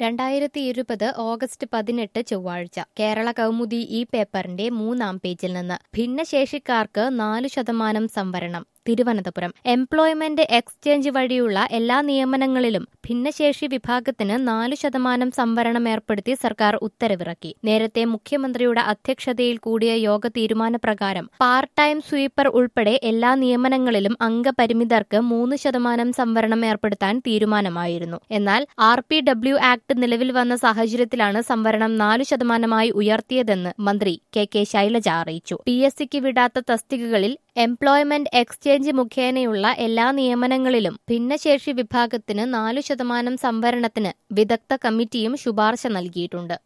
രണ്ടായിരത്തി ഇരുപത് ഓഗസ്റ്റ് പതിനെട്ട് ചൊവ്വാഴ്ച കേരള കൗമുദി ഈ പേപ്പറിന്റെ മൂന്നാം പേജിൽ നിന്ന് ഭിന്നശേഷിക്കാർക്ക് നാലു ശതമാനം സംവരണം തിരുവനന്തപുരം എംപ്ലോയ്മെന്റ് എക്സ്ചേഞ്ച് വഴിയുള്ള എല്ലാ നിയമനങ്ങളിലും ഭിന്നശേഷി വിഭാഗത്തിന് നാലു ശതമാനം സംവരണം ഏർപ്പെടുത്തി സർക്കാർ ഉത്തരവിറക്കി നേരത്തെ മുഖ്യമന്ത്രിയുടെ അധ്യക്ഷതയിൽ കൂടിയ യോഗ തീരുമാനപ്രകാരം പാർട്ട് ടൈം സ്വീപ്പർ ഉൾപ്പെടെ എല്ലാ നിയമനങ്ങളിലും അംഗപരിമിതർക്ക് മൂന്ന് ശതമാനം സംവരണം ഏർപ്പെടുത്താൻ തീരുമാനമായിരുന്നു എന്നാൽ ആർ പി ഡബ്ല്യു ആക്ട് നിലവിൽ വന്ന സാഹചര്യത്തിലാണ് സംവരണം നാലു ശതമാനമായി ഉയർത്തിയതെന്ന് മന്ത്രി കെ കെ ശൈലജ അറിയിച്ചു പി എസ് സിക്ക് വിടാത്ത തസ്തികകളിൽ എംപ്ലോയ്മെന്റ് എക്സ്ചേഞ്ച് മുഖേനയുള്ള എല്ലാ നിയമനങ്ങളിലും ഭിന്നശേഷി വിഭാഗത്തിന് നാലു ശതമാനം സംവരണത്തിന് വിദഗ്ധ കമ്മിറ്റിയും ശുപാർശ നൽകിയിട്ടുണ്ട്